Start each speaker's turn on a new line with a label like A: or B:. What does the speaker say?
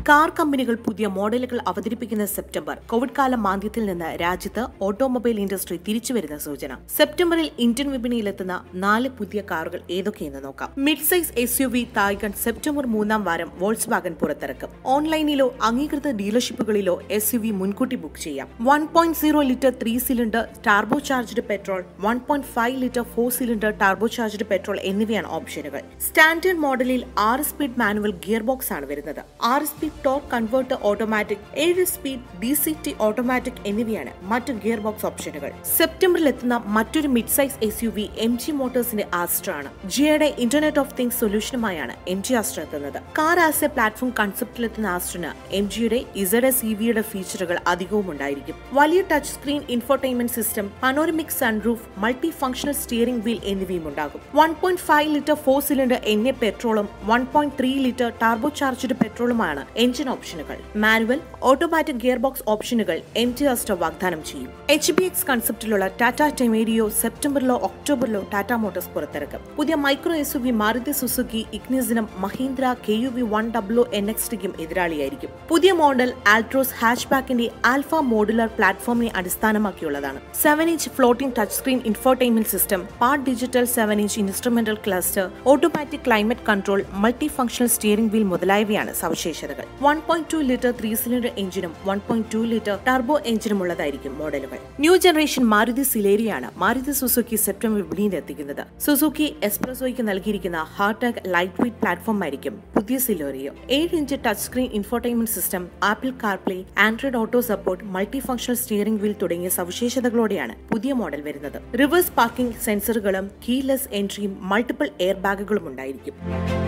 A: car കമ്പനികൾ പുതിയ മോഡലുകൾ അവതരിപ്പിക്കുന്ന സെപ്റ്റംബർ കോവിഡ് കാല മാന്ദ്യത്തിൽ നിന്ന് രാജ്യത്ത് ഓട്ടോമൊബൈൽ ഇൻഡസ്ട്രി തിരിച്ചുവരുന്ന സൂചന സെപ്റ്റംബറിൽ ഇന്ത്യൻ വിപണിയിലെത്തുന്ന നാല് പുതിയ കാറുകൾ ഏതൊക്കെയെന്ന് നോക്കാം mid size S U V Taigun September മൂന്നാം വാരം വോൾസ് വാഗൻ പുറത്തിറക്കും ഓൺലൈനിലോ അംഗീകൃത ഡീലർഷിപ്പുകളിലോ എസ് യു വി മുൻകൂട്ടി ബുക്ക് ചെയ്യാം one point zero litre three cylinder turbo charged petrol one point five litre four cylinder turbo charged petrol എന്നിവയാണ് ഓപ്ഷനുകൾ സ്റ്റാൻഡേർഡ് മോഡലിൽ ആറ് സ്പീഡ് മാനുവൽ ഗിയർ ബോക്സ് ആണ് വരുന്നത് ആറ് സ്പീഡ് ടോർക്ക് കൺവേർട്ടർ ഓട്ടോമാറ്റിക് ഏഴ് speed D C T automatic എന്നിവയാണ് മറ്റ് ഗിയർ ബോക്സ് ഓപ്ഷനുകൾ സെപ്റ്റംബറിൽ എത്തുന്ന മറ്റൊരു mid size S U V M G മോട്ടോഴ്സിന്റെ ആസ്ട്ര ആണ് ജിയുടെ ഇന്റർനെറ്റ് ഓഫ് തിങ്സ് സൊല്യൂഷനുമായാണ് എം ജി ആസ്ട്ര എത്തുന്നത് കാർ ആസ് എ പ്ലാറ്റ്ഫോം കൺസെപ്റ്റിലെത്തുന്ന ആസ്ട്രന് എം ജിയുടെ ഇസഡ് എസ് ഇ വിയുടെ ഫീച്ചറുകൾ അധികവും ഉണ്ടായിരിക്കും വലിയ touch screen infotainment system panoramic sunroof multi functional steering wheel എന്നിവയും ഉണ്ടാകും one point five litre four cylinder N A പെട്രോളും one point three litre turbo charged പെട്രോളുമാണ് എഞ്ചിൻ ഓപ്ഷനുകൾ മാനുവൽ ഓട്ടോമാറ്റിക് ഗിയർ ബോക്സ് ഓപ്ഷനുകൾ എം ടി ആസ്റ്റർ വാഗ്ദാനം ചെയ്യും H B X കൺസെപ്റ്റിലുള്ള ടാറ്റ ടെമേരിയോ സെപ്റ്റംബറിലോ ഒക്ടോബറിലോ ടാറ്റ മോട്ടോഴ്സ് പുറത്തിറക്കും പുതിയ micro S U V Maruti Suzuki ഇഗ്നിസിനും Mahindra K U V one W N X ടിക്കും എതിരാളിയായിരിക്കും പുതിയ മോഡൽ ആൽട്രോസ് ഹാച്ച് ബാക്കിന്റെ ആൽഫ മോഡുലർ പ്ലാറ്റ്ഫോമിനെ അടിസ്ഥാനമാക്കിയുള്ളതാണ് seven inch floating touch screen infotainment system part digital seven inch instrumental cluster automatic climate control multi functional steering wheel മുതലായവയാണ് സവിശേഷതകൾ one point two litre three cylinder എഞ്ചിനും one point two litre turbo എഞ്ചിനും ഉള്ളതായിരിക്കും മോഡലുകൾ new generation Maruti സിലേരിയാണ് Maruti Suzuki September വിപണിയിൽ എത്തിക്കുന്നത് Suzuki എക്സ്പ്രസോയ്ക്ക് നൽകിയിരിക്കുന്ന ഹാർട്ടാഗ് ലൈറ്റ് വെയ്റ്റ് പ്ലാറ്റ്ഫോം ആയിരിക്കും പുതിയ സിലോറിയോ ഏഴ് inch touch screen infotainment system Apple CarPlay Android auto support multi functional steering wheel തുടങ്ങിയ സവിശേഷതകളോടെയാണ് പുതിയ മോഡൽ വരുന്നത് റിവേഴ്സ് പാർക്കിംഗ് സെൻസറുകളും കീലെസ് എൻട്രിയും മൾട്ടിപ്പിൾ എയർ ബാഗുകളും ഉണ്ടായിരിക്കും